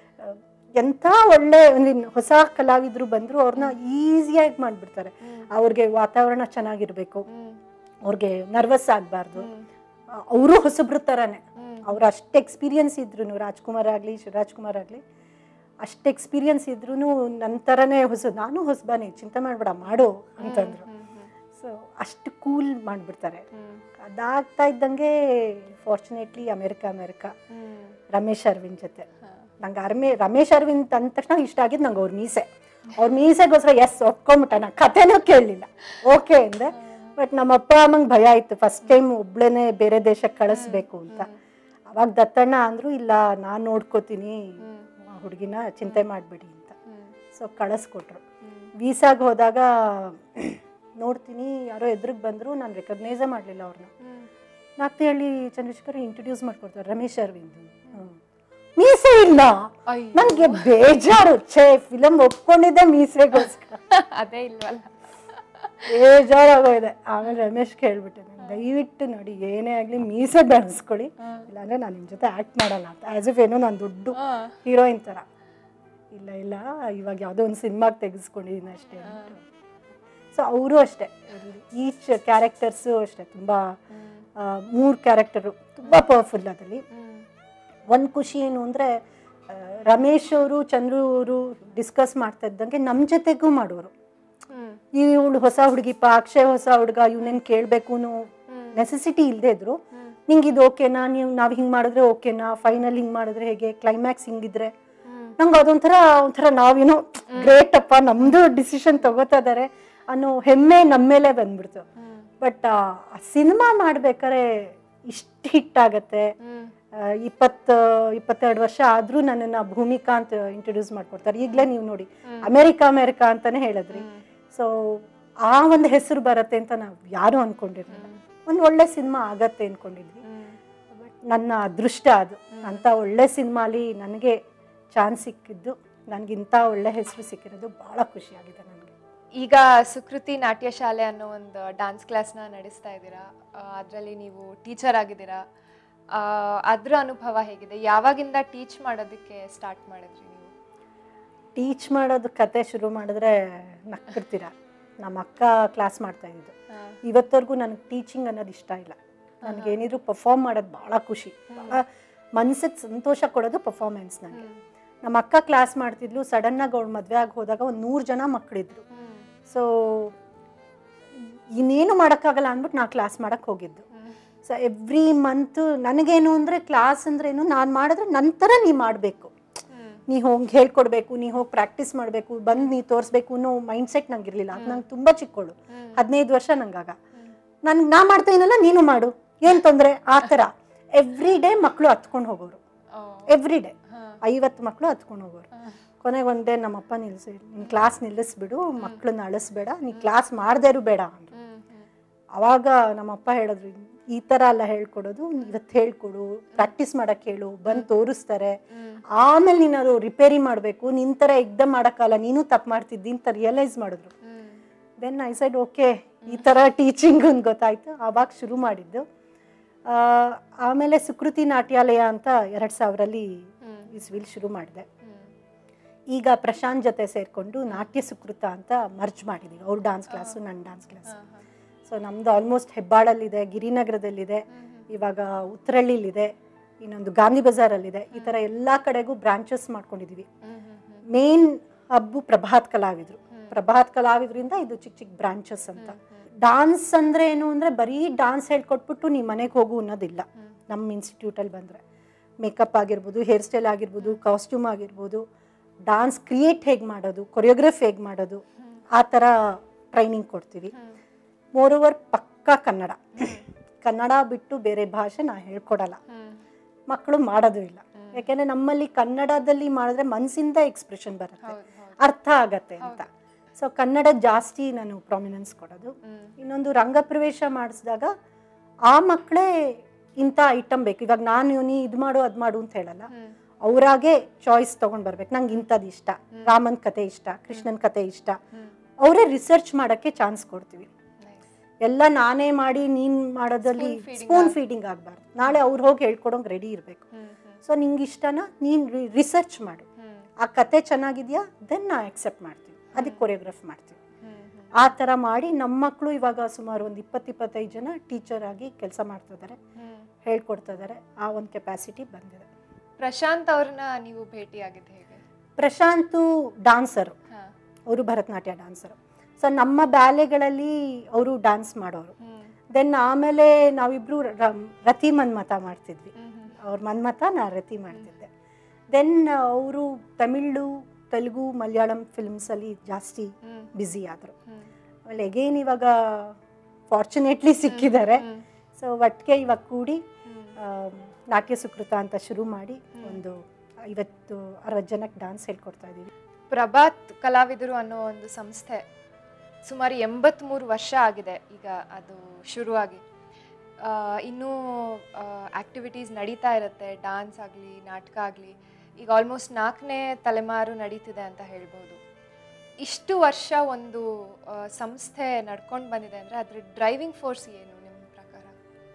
ಎಂಥ ಒಳ್ಳೆ ಒಂದು ಹೊಸ ಕಲಾವಿದರು ಬಂದರು ಅವ್ರನ್ನ ಈಸಿಯಾಗಿ ಮಾಡಿಬಿಡ್ತಾರೆ ಅವ್ರಿಗೆ ವಾತಾವರಣ ಚೆನ್ನಾಗಿರ್ಬೇಕು ಅವ್ರಿಗೆ ನರ್ವಸ್ ಆಗಬಾರ್ದು ಅವರು ಹೊಸಬ್ರ ಥರನೇ ಅವ್ರು ಅಷ್ಟು ಎಕ್ಸ್ಪೀರಿಯನ್ಸ್ ಇದ್ರು ರಾಜ್ಕುಮಾರ್ ಆಗಲಿ ಶಿವರಾಜ್ ಕುಮಾರ್ ಆಗಲಿ ಅಷ್ಟು ಎಕ್ಸ್ಪೀರಿಯನ್ಸ್ ಇದ್ರೂ ನನ್ನ ಥರನೇ ಹೊಸ ನಾನು ಹೊಸಬಾನೆ ಚಿಂತೆ ಮಾಡಬೇಡ ಮಾಡು ಅಂತಂದ್ರು ಸೊ ಅಷ್ಟು ಕೂಲ್ ಮಾಡಿಬಿಡ್ತಾರೆ ಅದಾಗ್ತಾ ಇದ್ದಂಗೆ fortunately America America Ramesh Aravind ಜೊತೆ ನಂಗೆ ಅರ್ಮೆ ರಮೇಶ್ ಅರವಿಂದ್ ಅಂದ ತಕ್ಷಣ ಇಷ್ಟ ಆಗಿದ್ದು ನಂಗೆ ಅವ್ರ ಮೀಸೆ ಅವ್ರ ಮೀಸೆಗೋಸ್ಕರ ಎಸ್ ಒಪ್ಕೊಂಬಿಟ್ಟ ನಾ ಕಥೆನೂ ಕೇಳಲಿಲ್ಲ ಓಕೆ ಅಂದೆ ಬಟ್ ನಮ್ಮ ಅಪ್ಪ ಅಮ್ಮಂಗೆ ಭಯ ಇತ್ತು ಫಸ್ಟ್ ಟೈಮ್ ಒಬ್ಳೇನೆ ಬೇರೆ ದೇಶಕ್ಕೆ ಕಳಿಸ್ಬೇಕು ಅಂತ ಅವಾಗ ದತ್ತಣ್ಣ ಅಂದ್ರು ಇಲ್ಲ ನಾನು ನೋಡ್ಕೋತೀನಿ ಆ ಹುಡುಗಿನ ಚಿಂತೆ ಮಾಡಬೇಡಿ ಅಂತ ಸೊ ಕಳಿಸ್ಕೊಟ್ರು ವೀಸಾಗೆ ಹೋದಾಗ ನೋಡ್ತೀನಿ ಯಾರೋ ಎದುರಿಗೆ ಬಂದರು ನಾನು ರೆಕಗ್ನೈಸೇ ಮಾಡಲಿಲ್ಲ ಅವ್ರನ್ನ ನಾಕ್ತಿಹಳ್ಳಿ ಚಂದ್ರಶೇಖರ್ ಇಂಟ್ರೊಡ್ಯೂಸ್ ಮಾಡ್ಕೊಡ್ತಾರೆ ರಮೇಶ್ ಅರವಿಂದ್ ಹ್ಮ್. ಮೀಸೆ ಇಲ್ಲ ಅಯ್ಯೋ. ನನಗೆ ಬೇಜಾರು ಛೇ ಫಿಲಮ್ ಒಪ್ಕೊಂಡಿದ್ದೆ ಮೀಸೆಗೋಸ್ಕರ ಅದೇ ಇಲ್ವಲ್ಲ ಬೇಜಾರಾಗೋಗಿದೆ ಆಮೇಲೆ ರಮೇಶ್ ಕೇಳ್ಬಿಟ್ಟೆ ನಾನು ದಯವಿಟ್ಟು ನೋಡಿ ಏನೇ ಆಗಲಿ ಮೀಸೆ ಬೆಳೆಸ್ಕೊಳ್ಳಿ ಇಲ್ಲಾಂದ್ರೆ ನಾನು ನಿಮ್ಮ ಜೊತೆ ಆ್ಯಕ್ಟ್ ಮಾಡಲ್ಲ ಅಂತ ಆ್ಯಸ್ ಇಫ್ ಏನೋ ನಾನು ದೊಡ್ಡ ಹೀರೋಯಿನ್ ಥರ ಇಲ್ಲ ಇಲ್ಲ ಇವಾಗ ಯಾವುದೋ ಒಂದು ಸಿನಿಮಾಗೆ ತೆಗೆಸ್ಕೊಂಡಿದ್ದೀನಿ ಅಷ್ಟೇ ಅಂದ್ಬಿಟ್ಟು ಸೊ ಅವರು ಅಷ್ಟೇ ಈಚ್ ಕ್ಯಾರೆಕ್ಟರ್ಸು ಅಷ್ಟೇ ತುಂಬ ಮೂರು ಕ್ಯಾರೆಕ್ಟರು ತುಂಬ ಪವರ್ಫುಲ್ ಅದರಲ್ಲಿ ಒಂದು ಖುಷಿ ಏನು ಅಂದರೆ ರಮೇಶ್ ಅವರು ಚಂದ್ರು ಅವರು ಡಿಸ್ಕಸ್ ಮಾಡ್ತಾ ಇದ್ದಂಗೆ ನಮ್ಮ ಜೊತೆಗೂ ಮಾಡೋರು ಇವಳು ಹೊಸ ಹುಡುಗಿಪ್ಪ ಅಕ್ಷಯ್ ಹೊಸ ಹುಡುಗ ಇವನೇನು ಕೇಳಬೇಕು ನೆಸೆಸಿಟಿ ಇಲ್ಲದೆ ಇದ್ರು ನಿಂಗೆ ಇದು ಓಕೆನಾ ನೀವು ನಾವು ಹಿಂಗೆ ಮಾಡಿದ್ರೆ ಓಕೆನಾ ಫೈನಲ್ ಹಿಂಗೆ ಮಾಡಿದ್ರೆ ಹೇಗೆ ಕ್ಲೈಮ್ಯಾಕ್ಸ್ ಹಿಂಗಿದ್ರೆ ನಂಗೆ ಅದೊಂಥರ ಒಂಥರ ನಾವೇನೋ ಗ್ರೇಟ್ ಅಪ್ಪ ನಮ್ಮದು ಡಿಸಿಷನ್ ತಗೋತಾ ಇದ್ದಾರೆ ಅನ್ನೋ ಹೆಮ್ಮೆ ನಮ್ಮ ಮೇಲೆ ಬಂದ್ಬಿಡ್ತು ಬಟ್ ಸಿನಿಮಾ ಮಾಡ್ಬೇಕಾದ್ರೆ ಇಷ್ಟು ಹಿಟ್ ಆಗತ್ತೆ ಇಪ್ಪತ್ತು ಇಪ್ಪತ್ತೆರಡು ವರ್ಷ ಆದರೂ ನನ್ನನ್ನು ಭೂಮಿಕಾ ಅಂತ ಇಂಟ್ರೊಡ್ಯೂಸ್ ಮಾಡ್ಕೊಡ್ತಾರೆ ಈಗಲೇ ನೀವು ನೋಡಿ ಅಮೆರಿಕ ಅಮೆರಿಕ ಅಂತಾನೆ ಹೇಳಿದ್ರಿ ಸೊ ಆ ಒಂದು ಹೆಸರು ಬರುತ್ತೆ ಅಂತ ನಾವು ಯಾರೂ ಅಂದ್ಕೊಂಡಿರಲಿಲ್ಲ ಒಂದು ಒಳ್ಳೆ ಸಿನಿಮಾ ಆಗತ್ತೆ ಅಂದ್ಕೊಂಡಿದ್ವಿ ಬಟ್ ನನ್ನ ಅದೃಷ್ಟ ಅದು ಅಂಥ ಒಳ್ಳೆ ಸಿನಿಮಾಲಿ ನನಗೆ ಚಾನ್ಸ್ ಸಿಕ್ಕಿದ್ದು ನನಗಿಂಥ ಒಳ್ಳೆ ಹೆಸರು ಸಿಕ್ಕಿರೋದು ಭಾಳ ಖುಷಿಯಾಗಿದೆ ನನಗೆ ಈಗ ಸುಕೃತಿ ನಾಟ್ಯ ಶಾಲೆ ಅನ್ನೋ ಒಂದು ಡಾನ್ಸ್ ಕ್ಲಾಸ್ನ ನಡೆಸ್ತಾ ಇದ್ದೀರಾ ಅದರಲ್ಲಿ ನೀವು ಟೀಚರ್ ಆಗಿದ್ದೀರಾ ಆ, ಅದ್ರ ಅನುಭವ ಹೇಗಿದೆ ಯಾವಾಗಿಂದ ಟೀಚ್ ಮಾಡೋದಕ್ಕೆ ಸ್ಟಾರ್ಟ್ ಮಾಡಿದ್ರಿ ನೀವು ಟೀಚ್ ಮಾಡೋದು ಕತೆ ಶುರು ಮಾಡಿದ್ರೆ ನಕ್ಕಿರ್ತೀರ ನಮ್ಮ ಅಕ್ಕ ಕ್ಲಾಸ್ ಮಾಡ್ತಾ ಇದ್ದಿದ್ದು ಇವತ್ತವರೆಗೂ ನನಗೆ ಟೀಚಿಂಗ್ ಅನ್ನೋದು ಇಷ್ಟ ಇಲ್ಲ ನನಗೇನಿದ್ರು ಪರ್ಫಾರ್ಮ್ ಮಾಡೋದು ಭಾಳ ಖುಷಿ ಭಾಳ ಮನ್ಸಿಗೆ ಸಂತೋಷ ಕೊಡೋದು ಪರ್ಫಾರ್ಮೆನ್ಸ್ ನನಗೆ ನಮ್ಮ ಅಕ್ಕ ಕ್ಲಾಸ್ ಮಾಡ್ತಿದ್ಲು ಸಡನ್ನಾಗಿ ಅವಳು ಮದುವೆ ಆಗಿ ಹೋದಾಗ ಒಂದು ನೂರು ಜನ ಮಕ್ಕಳಿದ್ರು ಸೊ ಇನ್ನೇನು ಮಾಡೋಕ್ಕಾಗಲ್ಲ ಅಂದ್ಬಿಟ್ಟು ನಾ ಕ್ಲಾಸ್ ಮಾಡೋಕ್ಕೆ ಹೋಗಿದ್ದು ಸೊ ಎವ್ರಿ ಮಂತ್ ನನಗೇನು ಅಂದರೆ ಕ್ಲಾಸ್ ಅಂದ್ರೇನು ನಾನು ಮಾಡಿದ್ರೆ ನಂತರ ನೀ ಮಾಡಬೇಕು ನೀ ಹೋಗಿ ಹೇಳ್ಕೊಡ್ಬೇಕು ನೀ ಹೋಗಿ ಪ್ರಾಕ್ಟೀಸ್ ಮಾಡಬೇಕು ಬಂದು ನೀ ತೋರಿಸ್ಬೇಕು ಅನ್ನೋ ಮೈಂಡ್ ಸೆಟ್ ನಂಗೆ ಇರಲಿಲ್ಲ ಅದು ನಂಗೆ ತುಂಬ ಚಿಕ್ಕೋಳು ಹದಿನೈದು ವರ್ಷ ನಂಗಾಗ ನನ್ಗೆ ನಾ ಮಾಡ್ತಾ ಇದೀನಲ್ಲ ನೀನು ಮಾಡು ಏನು ತೊಂದರೆ ಆ ಥರ ಎವ್ರಿ ಡೇ ಮಕ್ಕಳು ಹತ್ಕೊಂಡು ಹೋಗೋರು ಎವ್ರಿ ಡೇ ಐವತ್ತು ಮಕ್ಕಳು ಹತ್ಕೊಂಡು ಹೋಗೋರು ಕೊನೆಗೆ ಒಂದೇ ನಮ್ಮಪ್ಪ ನಿಲ್ಲಿಸಿ ನಿನ್ನ ಕ್ಲಾಸ್ ನಿಲ್ಲಿಸ್ಬಿಡು ಮಕ್ಕಳನ್ನ ಅಳಿಸ್ಬೇಡ ನೀ ಕ್ಲಾಸ್ ಮಾಡದೇ ಇರು ಬೇಡ ಅಂದ್ರು ಅವಾಗ ನಮ್ಮಪ್ಪ ಹೇಳಿದ್ರು ಈ ಥರ ಎಲ್ಲ ಹೇಳ್ಕೊಡೋದು ಇವತ್ತು ಹೇಳ್ಕೊಡು ಪ್ರಾಕ್ಟೀಸ್ ಮಾಡಕ್ಕೆ ಹೇಳು ಬಂದು ತೋರಿಸ್ತಾರೆ ಆಮೇಲೆ ನೀನು ಅದು ರಿಪೇರಿ ಮಾಡಬೇಕು ನಿನ್ನ ಥರ ಎಕ್ದಮ್ ಮಾಡೋಕ್ಕಲ್ಲ ನೀನು ತಪ್ಪು ಮಾಡ್ತಿದ್ದಿ ಅಂತ ರಿಯಲೈಸ್ ಮಾಡಿದ್ರು ದೆನ್ ಐ ಸೈಡ್ ಓಕೆ ಈ ಥರ ಟೀಚಿಂಗ್ ಅಂತ ಗೊತ್ತಾಯ್ತು ಆವಾಗ ಶುರು ಮಾಡಿದ್ದು ಆ, ಆಮೇಲೆ ಸುಕೃತಿ ನಾಟ್ಯಾಲಯ ಅಂತ ಎರಡು ಸಾವಿರಲ್ಲಿ ಇಸ್ವಿಲ್ ಶುರು ಮಾಡಿದೆ ಈಗ ಪ್ರಶಾಂತ್ ಜೊತೆ ಸೇರಿಕೊಂಡು ನಾಟ್ಯ ಸುಕೃತ ಅಂತ ಮರ್ಜ್ ಮಾಡಿದ್ದೀವಿ ಅವ್ರ ಡಾನ್ಸ್ ಕ್ಲಾಸು ನನ್ನ ಡಾನ್ಸ್ ಕ್ಲಾಸು ಸೊ ನಮ್ದು ಆಲ್ಮೋಸ್ಟ್ ಹೆಬ್ಬಾಳಲ್ಲಿದೆ ಗಿರಿನಗರದಲ್ಲಿದೆ ಇವಾಗ ಉತ್ತರಳ್ಳಿಲಿದೆ ಇನ್ನೊಂದು ಗಾಂಧಿ ಬಜಾರಲ್ಲಿದೆ ಈ ಥರ ಎಲ್ಲ ಕಡೆಗೂ ಬ್ರಾಂಚಸ್ ಮಾಡ್ಕೊಂಡಿದ್ದೀವಿ ಮೇನ್ ಹಬ್ಬು ಪ್ರಭಾತ್ ಕಲಾವಿದರು ಪ್ರಭಾತ್ ಕಲಾವಿದ್ರಿಂದ ಇದು ಚಿಕ್ಕ ಚಿಕ್ಕ ಬ್ರಾಂಚಸ್ ಅಂತ ಡಾನ್ಸ್ ಅಂದ್ರೆ ಏನು ಅಂದ್ರೆ ಬರೀ ಡಾನ್ಸ್ ಹೇಳ್ಕೊಟ್ಬಿಟ್ಟು ನೀವು ಮನೆಗೆ ಹೋಗು ಅನ್ನೋದಿಲ್ಲ ನಮ್ಮ ಇನ್ಸ್ಟಿಟ್ಯೂಟಲ್ಲಿ ಬಂದರೆ ಮೇಕಪ್ ಆಗಿರ್ಬೋದು ಹೇರ್ ಸ್ಟೈಲ್ ಆಗಿರ್ಬೋದು ಕಾಸ್ಟ್ಯೂಮ್ ಆಗಿರ್ಬೋದು ಡಾನ್ಸ್ ಕ್ರಿಯೇಟ್ ಹೇಗೆ ಮಾಡೋದು ಕೊರಿಯೋಗ್ರಫ್ ಹೇಗೆ ಮಾಡೋದು ಆ ಥರ ಟ್ರೈನಿಂಗ್ ಕೊಡ್ತೀವಿ ಮೋರ್ ಓವರ್ ಪಕ್ಕಾ ಕನ್ನಡ ಕನ್ನಡ ಬಿಟ್ಟು ಬೇರೆ ಭಾಷೆ ನಾ ಹೇಳ್ಕೊಡಲ್ಲ ಮಕ್ಕಳು ಮಾಡೋದು ಇಲ್ಲ ಯಾಕೆಂದ್ರೆ ನಮ್ಮಲ್ಲಿ ಕನ್ನಡದಲ್ಲಿ ಮಾಡಿದ್ರೆ ಮನಸ್ಸಿಂದ ಎಕ್ಸ್ಪ್ರೆಷನ್ ಬರುತ್ತೆ ಅರ್ಥ ಆಗತ್ತೆ ಅಂತ ಸೊ ಕನ್ನಡ ಜಾಸ್ತಿ ನಾನು ಪ್ರಾಮಿನೆನ್ಸ್ ಕೊಡೋದು ಇನ್ನೊಂದು ರಂಗಪ್ರವೇಶ ಮಾಡಿಸಿದಾಗ ಆ ಮಕ್ಕಳೇ ಇಂಥ ಐಟಮ್ ಬೇಕು ಇವಾಗ ನಾನು ನೀ ಇದು ಮಾಡು ಅದು ಮಾಡು ಅಂತ ಹೇಳಲ್ಲ ಅವರಾಗೆ ಚಾಯ್ಸ್ ತೊಗೊಂಡು ಬರ್ಬೇಕು ನಂಗೆ ಇಂಥದ್ದು ಇಷ್ಟ ರಾಮನ್ ಕತೆ ಇಷ್ಟ ಕೃಷ್ಣನ್ ಕತೆ ಇಷ್ಟ ಅವರೇ ರಿಸರ್ಚ್ ಮಾಡೋಕ್ಕೆ ಚಾನ್ಸ್ ಕೊಡ್ತೀವಿ ಎಲ್ಲ ನಾನೇ ಮಾಡಿ ನೀನು ಮಾಡೋದ್ರಲ್ಲಿ ಸ್ಪೂನ್ ಫೀಡಿಂಗ್ ಆಗಬಾರ್ದು ನಾಳೆ ಅವ್ರು ಹೋಗಿ ಹೇಳ್ಕೊಡೋಂಗೆ ರೆಡಿ ಇರಬೇಕು ಸೊ ನಿಂಗೆ ಇಷ್ಟನ ನೀನು ರಿಸರ್ಚ್ ಮಾಡು ಆ ಕತೆ ಚೆನ್ನಾಗಿದೆಯಾ ದೆನ್ ನಾ ಅಕ್ಸೆಪ್ಟ್ ಮಾಡ್ತೀವಿ ಅದಕ್ಕೆ ಕೊರಿಯೋಗ್ರಾಫ್ ಮಾಡ್ತೀವಿ ಆ ಥರ ಮಾಡಿ ನಮ್ಮ ಮಕ್ಕಳು ಇವಾಗ ಸುಮಾರು ಒಂದು ಇಪ್ಪತ್ತು ಇಪ್ಪತ್ತೈದು ಜನ ಟೀಚರ್ ಆಗಿ ಕೆಲಸ ಮಾಡ್ತಾ ಇದ್ದಾರೆ ಹೇಳ್ಕೊಡ್ತಾ ಇದ್ದಾರೆ ಆ ಒಂದು ಕೆಪಾಸಿಟಿ ಬಂದಿದೆ ಪ್ರಶಾಂತ್ ಅವ್ರನ್ನ ನೀವು ಭೇಟಿ ಆಗಿದ್ದು ಹೇಗೆ ಪ್ರಶಾಂತು ಡಾನ್ಸರು ಹಾ. ಅವರು ಭರತನಾಟ್ಯ ಡಾನ್ಸರು ಸೊ ನಮ್ಮ ಬ್ಯಾಲೆಗಳಲ್ಲಿ ಅವರು ಡಾನ್ಸ್ ಮಾಡೋರು ಹ್ಮ್. ದೆನ್ ಆಮೇಲೆ ನಾವಿಬ್ರು ರ- ರತಿ ಮನ್ಮತ ಮಾಡ್ತಿದ್ವಿ ಹ್ಮ್, ಹ್ಮ್. ಅವ್ರ ಮನ್ಮತ ನಾ ರತಿ ಮಾಡ್ತಿದ್ದೆ ದೆನ್ ಅವರು ತಮಿಳು ತೆಲುಗು ಮಲಯಾಳಂ ಫಿಲ್ಮ್ಸಲ್ಲಿ ಜಾಸ್ತಿ ಹ್ಮ್. ಬ್ಯುಸಿ ಆದರು ಹ್ಮ್. ಆಮೇಲೆ ಎಗೇನ್ ಇವಾಗ ಫಾರ್ಚುನೇಟ್ಲಿ ಸಿಕ್ಕಿದ್ದಾರೆ ಹ್ಮ್. ಸೊ ಒಟ್ಟಿಗೆ ಇವಾಗ ಕೂಡಿ ಹ್ಮ್. ಆ, ನಾಟ್ಯ ಸುಕೃತ ಅಂತ ಶುರು ಮಾಡಿ ಒಂದು ಐವತ್ತು ಅರವತ್ತು ಜನಕ್ಕೆ ಡಾನ್ಸ್ ಹೇಳ್ಕೊಡ್ತಾ ಇದ್ದೀವಿ ಪ್ರಭಾತ್ ಕಲಾವಿದರು ಅನ್ನೋ ಒಂದು ಸಂಸ್ಥೆ ಸುಮಾರು ಎಂಬತ್ಮೂರು ವರ್ಷ ಆಗಿದೆ ಈಗ ಅದು ಶುರುವಾಗಿ ಆ, ಇನ್ನೂ ಆ್ಯಕ್ಟಿವಿಟೀಸ್ ನಡೀತಾ ಇರುತ್ತೆ ಡಾನ್ಸ್ ಆಗಲಿ ನಾಟಕ ಆಗಲಿ ಈಗ ಆಲ್ಮೋಸ್ಟ್ ನಾಲ್ಕನೇ ತಲೆಮಾರು ನಡೀತಿದೆ ಅಂತ ಹೇಳ್ಬೋದು ಇಷ್ಟು ವರ್ಷ ಒಂದು ಆ, ಸಂಸ್ಥೆ ನಡ್ಕೊಂಡು ಬಂದಿದೆ ಅಂದರೆ ಅದ್ರ ಡ್ರೈವಿಂಗ್ ಫೋರ್ಸ್ ಏನು ನಿಮ್ಮ ಪ್ರಕಾರ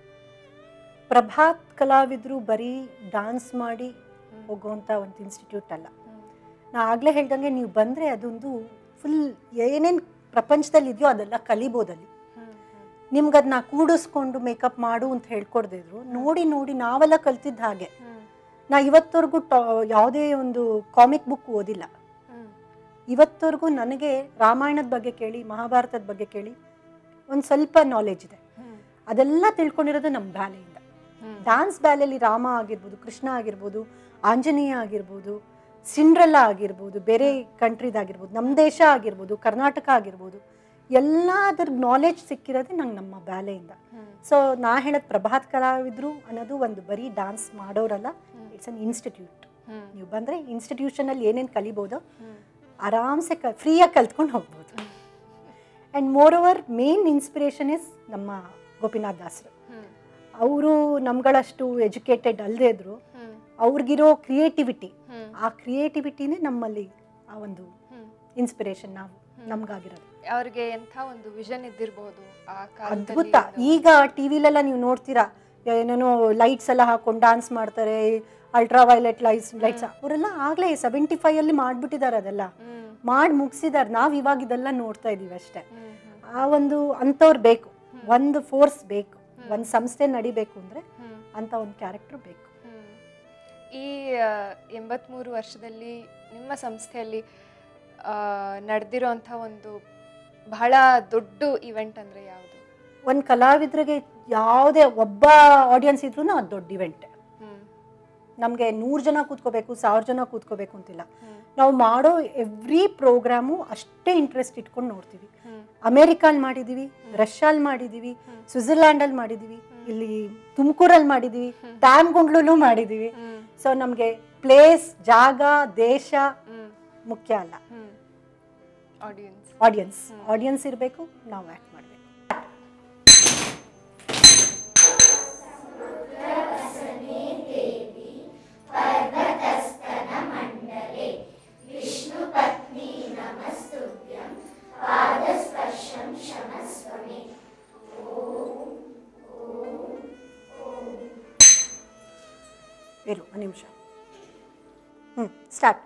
ಪ್ರಭಾತ್ ಕಲಾವಿದರು ಬರೀ ಡಾನ್ಸ್ ಮಾಡಿ ಹೋಗುವಂಥ ಒಂದು ಇನ್ಸ್ಟಿಟ್ಯೂಟ್ ಅಲ್ಲ ನಾ ಆಗಲೇ ಹೇಳ್ದಂಗೆ ನೀವು ಬಂದರೆ ಅದೊಂದು ಫುಲ್ ಏನೇನು ಪ್ರಪಂಚದಲ್ಲಿ ಇದೆಯೋ ಅದೆಲ್ಲ ಕಲಿಬೋದಲ್ಲಿ ನಿಮ್ಗೆ ಅದನ್ನ ಕೂಡಿಸ್ಕೊಂಡು ಮೇಕಪ್ ಮಾಡು ಅಂತ ಹೇಳ್ಕೊಡ್ದಿದ್ರು ನೋಡಿ ನೋಡಿ ನಾವೆಲ್ಲ ಕಲ್ತಿದ್ದ ಹಾಗೆ ನಾ ಇವತ್ತವರೆಗೂ ಟಾ ಯಾವುದೇ ಒಂದು ಕಾಮಿಕ್ ಬುಕ್ ಓದಿಲ್ಲ ಇವತ್ತವರೆಗೂ ನನಗೆ ರಾಮಾಯಣದ ಬಗ್ಗೆ ಕೇಳಿ ಮಹಾಭಾರತದ ಬಗ್ಗೆ ಕೇಳಿ ಒಂದು ಸ್ವಲ್ಪ ನಾಲೆಜ್ ಇದೆ ಅದೆಲ್ಲ ತಿಳ್ಕೊಂಡಿರೋದು ನಮ್ಮ ಬ್ಯಾಲೆಯಿಂದ ಡಾನ್ಸ್ ಬ್ಯಾಲೆಯಲ್ಲಿ ರಾಮ ಆಗಿರ್ಬೋದು ಕೃಷ್ಣ ಆಗಿರ್ಬೋದು ಆಂಜನೇಯ ಆಗಿರ್ಬೋದು ಸಿಂಡ್ರಲ್ಲ ಆಗಿರ್ಬೋದು ಬೇರೆ ಕಂಟ್ರಿದಾಗಿರ್ಬೋದು ನಮ್ಮ ದೇಶ ಆಗಿರ್ಬೋದು ಕರ್ನಾಟಕ ಆಗಿರ್ಬೋದು ಎಲ್ಲದರ ನಾಲೆಜ್ ಸಿಕ್ಕಿರೋದೇ ನಂಗೆ ನಮ್ಮ ಬ್ಯಾಲೆಯಿಂದ ಸೊ ನಾ ಹೇಳೋದು ಪ್ರಭಾತ್ ಕಲಾವಿದರು ಅನ್ನೋದು ಒಂದು ಬರೀ ಡಾನ್ಸ್ ಮಾಡೋರಲ್ಲ ಇಟ್ಸ್ ಅನ್ ಇನ್ಸ್ಟಿಟ್ಯೂಟ್ ನೀವು ಬಂದರೆ ಇನ್ಸ್ಟಿಟ್ಯೂಷನಲ್ಲಿ ಏನೇನು ಕಲಿಬೋದು ಆರಾಮ್ಸೆ ಕ ಫ್ರೀಯಾಗಿ ಕಲ್ತ್ಕೊಂಡು ಹೋಗ್ಬೋದು and moreover main inspiration is ನಮ್ಮ ಗೋಪಿನಾಥ್ ದಾಸರು ಅವರು ನಮ್ಗಳಷ್ಟು ಎಜುಕೇಟೆಡ್ ಅಲ್ಲದೇ ಇದ್ರು ಅವ್ರಿಗಿರೋ ಕ್ರಿಯೇಟಿವಿಟಿ ಆ ಕ್ರಿಯೇಟಿವಿಟಿನೇ ನಮ್ಮಲ್ಲಿ ಆ ಒಂದು ಇನ್ಸ್ಪಿರೇಷನ್ ನಾವು ನಮ್ಗಾಗಿರೋದು ಅವ್ರಿಗೆ ಎಂಥ ಒಂದು ವಿಷನ್ ಇದ್ದಿರಬಹುದು ಆ ಅದ್ಭುತ ಕಾಲದಲ್ಲಿ ಈಗ ಟಿವಿಲೆಲ್ಲ ನೀವು ನೋಡ್ತೀರಾ ಏನೇನೋ ಲೈಟ್ಸ್ ಎಲ್ಲ ಹಾಕೊಂಡು ಡಾನ್ಸ್ ಮಾಡ್ತಾರೆ ಅಲ್ಟ್ರಾ ವೈಲೆಟ್ ಲೈಟ್ಸ್ ಲೈಟ್ಸ್ ಅವರೆಲ್ಲ ಆಗಲೇ ಸೆವೆಂಟಿ ಫೈವ್ ಅಲ್ಲಿ ಮಾಡ್ಬಿಟ್ಟಿದ್ದಾರೆ ಅದೆಲ್ಲ ಹ್ಮ್, ಮಾಡಿ ಮುಗಿಸಿದ್ದಾರೆ ನಾವು ಇವಾಗ ಇದೆಲ್ಲ ನೋಡ್ತಾ ಇದೀವಿ ಅಷ್ಟೇ ಹ್ಮ್, ಹ್ಮ್, ಆ ಒಂದು ಅಂಥವ್ರು ಬೇಕು ಒಂದು ಫೋರ್ಸ್ ಬೇಕು ಒಂದು ಸಂಸ್ಥೆ ನಡಿಬೇಕು ಅಂದರೆ ಹ್ಮ್, ಅಂತ ಒಂದು ಕ್ಯಾರೆಕ್ಟರ್ ಬೇಕು ಹ್ಮ್. ಈ ಎಂಬತ್ಮೂರು ವರ್ಷದಲ್ಲಿ ನಿಮ್ಮ ಸಂಸ್ಥೆಯಲ್ಲಿ ನಡೆದಿರೋಂಥ ಒಂದು ಬಹಳ ದೊಡ್ಡ ಇವೆಂಟ್ ಅಂದ್ರೆ ಯಾವುದು ಒಂದು ಕಲಾವಿದರಿಗೆ ಯಾವುದೇ ಒಬ್ಬ ಆಡಿಯನ್ಸ್ ಇದ್ರೂ ಅದು ದೊಡ್ಡ ಇವೆಂಟ್ ಹ್ಮ್ ನಮಗೆ ನೂರು ಜನ ಕೂತ್ಕೋಬೇಕು ಸಾವಿರ ಜನ ಕೂತ್ಕೋಬೇಕು ಅಂತಿಲ್ಲ ನಾವು ಮಾಡೋ ಎವ್ರಿ ಪ್ರೋಗ್ರಾಮು ಅಷ್ಟೇ ಇಂಟ್ರೆಸ್ಟ್ ಇಟ್ಕೊಂಡು ನೋಡ್ತೀವಿ ಅಮೇರಿಕಾಲ್ ಮಾಡಿದ್ದೀವಿ ರಷ್ಯಾಲ್ ಮಾಡಿದ್ದೀವಿ ಸ್ವಿಟ್ಜರ್ಲ್ಯಾಂಡಲ್ಲಿ ಮಾಡಿದ್ದೀವಿ ಇಲ್ಲಿ ತುಮಕೂರಲ್ಲಿ ಮಾಡಿದ್ದೀವಿ ಡ್ಯಾಮ್ಗುಂಡ್ಲೂ ಮಾಡಿದ್ದೀವಿ ಸೊ ನಮಗೆ ಪ್ಲೇಸ್ ಜಾಗ ದೇಶ ಮುಖ್ಯ ಅಲ್ಲ ಆಡಿಯನ್ಸ್ ಆಡಿಯನ್ಸ್ ಆಡಿಯನ್ಸ್ ಇರಬೇಕು ನಾವು ಆ್ಯಕ್ಟ್ ಮಾಡಬೇಕು ಇರು ಒಂದು ನಿಮಿಷ ಹ್ಞೂ ಸ್ಟಾರ್ಟ್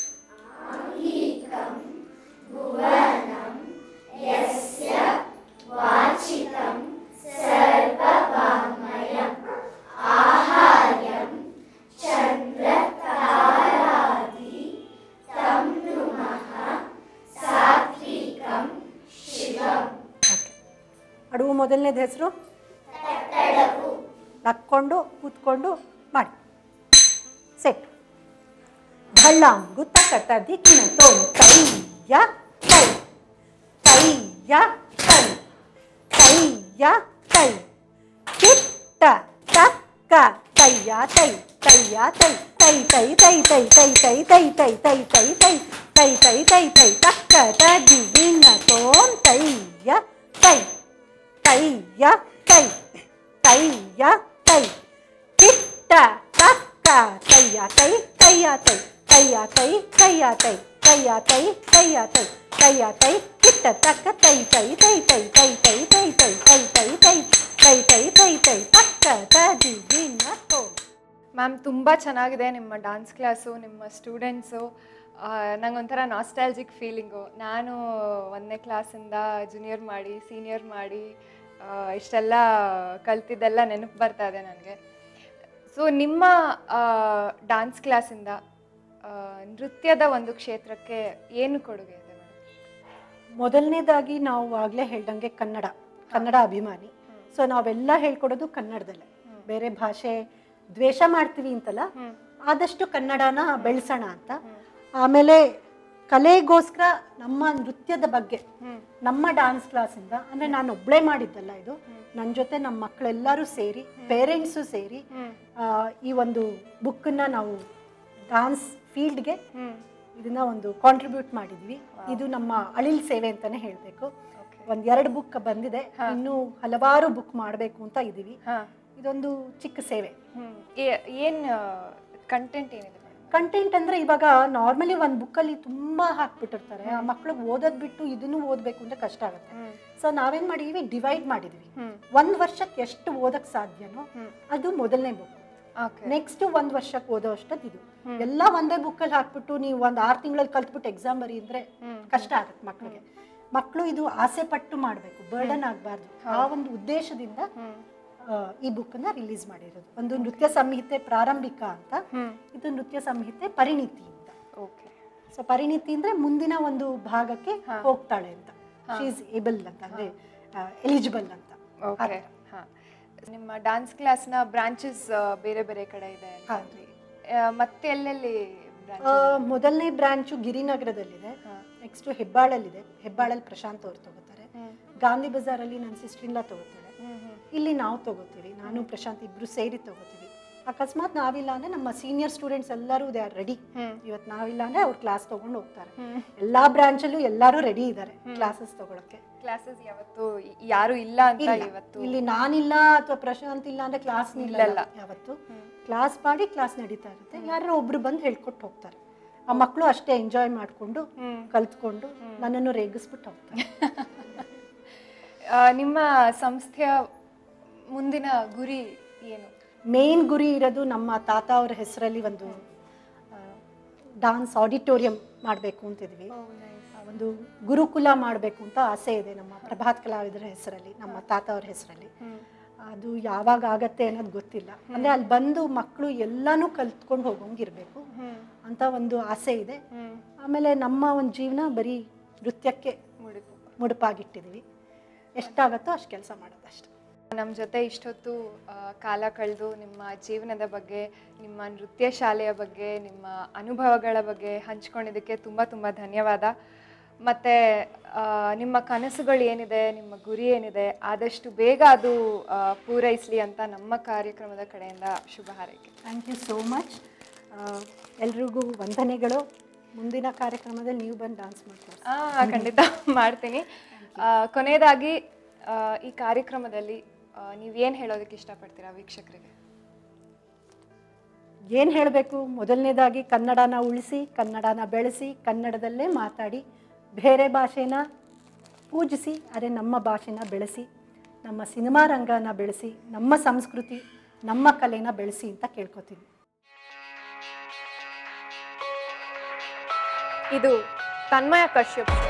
ಓಕೆ ಅಡುವು ಮೊದಲನೇದು ಹೆಸರು ನಕ್ಕೊಂಡು ಕೂತ್ಕೊಂಡು ಮಾಡಿ ಸೆಟ್ ಭಳ್ಳಾಂಗು ತಕಟ ದಿಕ್ಕಿನ ತೋನ್ ಕೈಯ ಕೈ ಕೈಯ ಕೈ ಕೈಯ ಕೈ ಕಿಟ್ಟ ತಕ್ಕ ಕೈಯ ತೈ ಕೈಯ ತೈ ತೈ ತೈ ತೈ ತೈ ತೈ ತೈ ತೈ ತೈ ತೈ ತೈ ತೈ ತೈ ತೈ ತೈ ತಕ್ಕ ತದಿ ದಿನ ತೋನ್ ಕೈಯ ಕೈ ಕೈಯ ಕೈ ಕೈಯ ಕೈ ಕಿಟ್ಟ ತಕ್ಕ ಕೈಯ ಕೈ ಕೈಯ ತೈ ಕೈಯ ಕೈ ಕೈಯ ತೈ ಕೈಯ ತೈ ಕೈಯ ತೈ ಕೈಯ ತೈ ಕಿಟ್ಟ ತಕ್ಕ ತೈ ತೈ ತೈ ತೈ ತೈ ತೈ ತೈ ತೈ ತೈ ತೈ ತೈ ತೈ ತೈ ತೈ ತೈ ತಕ್ಕ ತದಿ ದಿನ ತೋನ್ ಮ್ಯಾಮ್ ತುಂಬ ಚೆನ್ನಾಗಿದೆ ನಿಮ್ಮ ಡಾನ್ಸ್ ಕ್ಲಾಸು ನಿಮ್ಮ ಸ್ಟೂಡೆಂಟ್ಸು ನಂಗೊಂಥರ ನಾಸ್ಟಾಲಜಿಕ್ ಫೀಲಿಂಗು ನಾನು ಒಂದನೇ ಕ್ಲಾಸಿಂದ ಜೂನಿಯರ್ ಮಾಡಿ ಸೀನಿಯರ್ ಮಾಡಿ ಆ, ಇಷ್ಟೆಲ್ಲ ಕಲ್ತಿದ್ದೆಲ್ಲ ನೆನಪು ಬರ್ತಾ ಇದೆ ನನಗೆ ಸೊ ನಿಮ್ಮ ಡಾನ್ಸ್ ಕ್ಲಾಸಿಂದ ಆ, ನೃತ್ಯದ ಒಂದು ಕ್ಷೇತ್ರಕ್ಕೆ ಏನು ಕೊಡುಗೆ ಇದೆ ಮೇಡಮ್ ಮೊದಲನೇದಾಗಿ ನಾವು ಆಗಲೇ ಹೇಳ್ದಂಗೆ ಕನ್ನಡ ಕನ್ನಡ ಅಭಿಮಾನಿ ಸೊ ನಾವೆಲ್ಲ ಹೇಳ್ಕೊಡೋದು ಕನ್ನಡದಲ್ಲೇ ಬೇರೆ ಭಾಷೆ ದ್ವೇಷ ಮಾಡ್ತೀವಿ ಅಂತಲ್ಲ ಆದಷ್ಟು ಕನ್ನಡನ ಬೆಳೆಸೋಣ ಅಂತ ಆಮೇಲೆ ಕಲೆಗೋಸ್ಕರ ನಮ್ಮ ನೃತ್ಯದ ಬಗ್ಗೆ ನಮ್ಮ ಡಾನ್ಸ್ ಕ್ಲಾಸಿಂದ ಅಂದರೆ ನಾನು ಒಬ್ಬಳೇ ಮಾಡಿದ್ದಲ್ಲ ಇದು ನನ್ನ ಜೊತೆ ನಮ್ಮ ಮಕ್ಕಳೆಲ್ಲರೂ ಸೇರಿ ಪೇರೆಂಟ್ಸು ಸೇರಿ ಆ, ಈ ಒಂದು ಬುಕ್ಕನ್ನು ನಾವು ಡಾನ್ಸ್ ಫೀಲ್ಡ್ಗೆ ಇದನ್ನ ಒಂದು ಕಾಂಟ್ರಿಬ್ಯೂಟ್ ಮಾಡಿದ್ವಿ ಇದು ನಮ್ಮ ಅಳಿಲ್ ಸೇವೆ ಅಂತಾನೆ ಹೇಳಬೇಕು ಒಂದ್ ಎರಡು ಬುಕ್ ಬಂದಿದೆ ಇನ್ನು ಹಲವಾರು ಬುಕ್ ಮಾಡಬೇಕು ಅಂತ ಇದೀವಿ ಹಾಂ ಇದೊಂದು ಚಿಕ್ಕ ಸೇವೆ ಏನು ಕಂಟೆಂಟ್ ಏನಿದೆ ಮೇಡಮ್ ಕಂಟೆಂಟ್ ಅಂದ್ರೆ ಇವಾಗ ನಾರ್ಮಲಿ ಒಂದು ಬುಕ್ಕಲ್ಲಿ ತುಂಬಾ ಹಾಕ್ಬಿಟ್ಟಿರ್ತಾರೆ ಆ ಮಕ್ಳಿಗೆ ಓದೋದ್ ಬಿಟ್ಟು ಇದನ್ನು ಓದಬೇಕು ಅಂದ್ರೆ ಕಷ್ಟ ಆಗುತ್ತೆ ಸೊ ನಾವೇನ್ ಮಾಡಿದೀವಿ ಡಿವೈಡ್ ಮಾಡಿದೀವಿ ಹ್ಮ್. ಒಂದ್ ವರ್ಷಕ್ಕೆ ಎಷ್ಟು ಓದಕ್ ಸಾಧ್ಯನೋ ಅದು ಮೊದಲನೇ ಬುಕ್ ಓಕೆ ನೆಕ್ಸ್ಟ್ ಒಂದ್ ವರ್ಷಕ್ಕೆ ಓದೋ ಅಷ್ಟದ್ ಇದು ಎಲ್ಲ ಒಂದೇ ಬುಕ್ಕಲ್ಲಿ ಹಾಕ್ಬಿಟ್ಟು ನೀವು ಒಂದ್ ಆರು ತಿಂಗಳಲ್ಲಿ ಕಲ್ತ್ಬಿಟ್ಟು ಎಕ್ಸಾಮ್ ಬರಿ ಅಂದ್ರೆ ಕಷ್ಟ ಆಗುತ್ತೆ ಮಕ್ಕಳಿಗೆ ಮಕ್ಕಳು ಇದು ಆಸೆ ಪಟ್ಟು ಮಾಡಬೇಕು ಬರ್ಡನ್ ಆಗಬಾರ್ದು ಆ ಒಂದು ಉದ್ದೇಶದಿಂದ ಆ, ಈ ಬುಕ್ಕನ್ನ ರಿಲೀಸ್ ಮಾಡಿರೋದು ಒಂದು ನೃತ್ಯ ಸಂಹಿತೆ ಪ್ರಾರಂಭಿಕ ಅಂತ ಇದು ನೃತ್ಯ ಸಂಹಿತೆ ಪರಿಣಿತಿ ಅಂತ ಓಕೆ ಸೊ ಪರಿಣಿತಿ ಅಂದ್ರೆ ಮುಂದಿನ ಒಂದು ಭಾಗಕ್ಕೆ ಹೋಗ್ತಾಳೆ ಅಂತ ಶಿ ಇಸ್ ಏಬಲ್ ಅಂತ ಅಂದ್ರೆ ಎಲಿಜಿಬಲ್ ಅಂತ ಓಕೆ ಹಾಂ ನಿಮ್ಮ ಡಾನ್ಸ್ ಕ್ಲಾಸ್ನ ಬ್ರಾಂಚಸ್ ಬೇರೆ ಬೇರೆ ಕಡೆ ಇದೆ ಅಂತ ಅಂದ್ರಿ. ಆ, ಮತ್ತೆ ಎಲ್ಲೆಲ್ಲಿ ಬ್ರಾಂಚ್ ಆ, ಮೊದಲನೇ ಬ್ರಾಂಚು ಗಿರಿನಗರದಲ್ಲಿದೆ ನೆಕ್ಸ್ಟ್ ಹೆಬ್ಬಾಳಲ್ಲಿದೆ ಹೆಬ್ಬಾಳಲ್ಲಿ ಪ್ರಶಾಂತ್ ಅವ್ರು ತಗೋತಾರೆ ಗಾಂಧಿ ಬಜಾರಲ್ಲಿ ನನ್ನ ಸಿಸ್ಟ್ರಿಲ್ಲ ತಗೋತಾಳೆ ಇಲ್ಲಿ ನಾವು ತಗೋತೀವಿ ನಾನು ಪ್ರಶಾಂತ್ ಇಬ್ರು ಸೇರಿ ತಗೋತೀವಿ ಅಕಸ್ಮಾತ್ ನಾವಿಲ್ಲ ಅಂದ್ರೆ ನಮ್ಮ ಸೀನಿಯರ್ ಸ್ಟೂಡೆಂಟ್ಸ್ ಎಲ್ಲರೂ ದೇ ಆರ್ ರೆಡಿ ಇವತ್ತು ನಾವಿಲ್ಲ ಅಂದ್ರೆ ಅವ್ರು ಕ್ಲಾಸ್ ತಗೊಂಡು ಹೋಗ್ತಾರೆ ಎಲ್ಲಾ ಬ್ರಾಂಚಲ್ಲೂ ಎಲ್ಲರೂ ರೆಡಿ ಇದ್ದಾರೆ ಕ್ಲಾಸಸ್ ತಗೊಳಕ್ಕೆ ಕ್ಲಾಸಸ್ ಯಾವತ್ತು ಇ- ಯಾರು ಇಲ್ಲ ಅಂತ ಇಲ್ಲ. ಇವತ್ತು ಇಲ್ಲಿ ನಾನಿಲ್ಲ ಅಥವಾ ಪ್ರಶಾಂತ್ ಇಲ್ಲ ಅಂದ್ರೆ ಕ್ಲಾಸ್ ಇಲ್ಲಲ್ಲ. ನಿಲ್ಲಲ್ಲ ಯಾವತ್ತು ಕ್ಲಾಸ್ ಮಾಡಿ ಕ್ಲಾಸ್ ನಡೀತಾ ಇರುತ್ತೆ ಯಾರೋ ಒಬ್ರು ಬಂದು ಹೇಳ್ಕೊಟ್ಟು ಹೋಗ್ತಾರೆ ಆ ಮಕ್ಕಳು ಅಷ್ಟೇ ಎಂಜಾಯ್ ಮಾಡ್ಕೊಂಡು ಕಲ್ತ್ಕೊಂಡು ನನ್ನನ್ನು ರೇಗಿಸ್ಬಿಟ್ಟು ಹೋಗ್ತಾರೆ ಆ, ನಿಮ್ಮ ಸಂಸ್ಥೆಯ ಮುಂದಿನ ಗುರಿ ಏನು ಮೇನ್ ಗುರಿ ಇರೋದು ನಮ್ಮ ತಾತ ಅವರ ಹೆಸರಲ್ಲಿ ಒಂದು ಡಾನ್ಸ್ ಆಡಿಟೋರಿಯಂ ಮಾಡಬೇಕು ಅಂತಿದ್ವಿ ಆ, ಒಂದು ಗುರುಕುಲ ಮಾಡಬೇಕು ಅಂತ ಆಸೆ ಇದೆ ನಮ್ಮ ಪ್ರಭಾತ್ ಕಲಾವಿದರ ಹೆಸರಲ್ಲಿ ನಮ್ಮ ತಾತ ಅವ್ರ ಹೆಸರಲ್ಲಿ ಅದು ಯಾವಾಗ ಆಗತ್ತೆ ಅನ್ನೋದು ಗೊತ್ತಿಲ್ಲ ಅಂದ್ರೆ ಅಲ್ಲಿ ಬಂದು ಮಕ್ಕಳು ಎಲ್ಲಾನು ಕಲ್ತ್ಕೊಂಡು ಹೋಗೋಂಗಿರ್ಬೇಕು ಅಂತ ಒಂದು ಆಸೆ ಇದೆ ಆಮೇಲೆ ನಮ್ಮ ಒಂದು ಜೀವನ ಬರೀ ನೃತ್ಯಕ್ಕೆ ಮುಡುಪು ಮುಡುಪಾಗಿಟ್ಟಿದ್ವಿ ಎಷ್ಟಾಗತ್ತೋ ಅಷ್ಟು ಕೆಲಸ ಮಾಡೋದಷ್ಟೆ ನಮ್ಮ ಜೊತೆ ಇಷ್ಟೊತ್ತು ಆ, ಕಾಲ ಕಳೆದು ನಿಮ್ಮ ಜೀವನದ ಬಗ್ಗೆ ನಿಮ್ಮ ನೃತ್ಯ ಶಾಲೆಯ ಬಗ್ಗೆ ನಿಮ್ಮ ಅನುಭವಗಳ ಬಗ್ಗೆ ಹಂಚ್ಕೊಂಡಿದ್ದಕ್ಕೆ ತುಂಬ ತುಂಬ ಧನ್ಯವಾದ ಮತ್ತು ನಿಮ್ಮ ಕನಸುಗಳು ಏನಿದೆ ನಿಮ್ಮ ಗುರಿ ಏನಿದೆ ಆದಷ್ಟು ಬೇಗ ಅದು ಆ, ಪೂರೈಸಲಿ ಅಂತ ನಮ್ಮ ಕಾರ್ಯಕ್ರಮದ ಕಡೆಯಿಂದ ಶುಭ ಹಾರೈಕೆ ಥ್ಯಾಂಕ್ ಯು ಸೋ ಮಚ್ ಎಲ್ರಿಗೂ ವಂದನೆಗಳು ಮುಂದಿನ ಕಾರ್ಯಕ್ರಮದಲ್ಲಿ ನೀವು ಬಂದು ಡಾನ್ಸ್ ಮಾಡ್ತಾರೆ ಆ, ಖಂಡಿತ ಮಾಡ್ತೀನಿ ಆ, ಕೊನೆಯದಾಗಿ ಆ, ಈ ಕಾರ್ಯಕ್ರಮದಲ್ಲಿ ನೀವೇನು ಹೇಳೋದಕ್ಕೆ ಇಷ್ಟಪಡ್ತೀರಾ ವೀಕ್ಷಕರಿಗೆ ಏನು ಹೇಳಬೇಕು ಮೊದಲನೇದಾಗಿ ಕನ್ನಡನ ಉಳಿಸಿ ಕನ್ನಡನ ಬೆಳೆಸಿ ಕನ್ನಡದಲ್ಲೇ ಮಾತಾಡಿ ಬೇರೆ ಭಾಷೆನ ಪೂಜಿಸಿ ಅದೇ ನಮ್ಮ ಭಾಷೆನ ಬೆಳೆಸಿ ನಮ್ಮ ಸಿನಿಮಾ ರಂಗನ ಬೆಳೆಸಿ ನಮ್ಮ ಸಂಸ್ಕೃತಿ ನಮ್ಮ ಕಲೆನ ಬೆಳೆಸಿ ಅಂತ ಕೇಳ್ಕೊತೀನಿ ಇದು ತನ್ಮಯ ಕಶ್ಯಪ್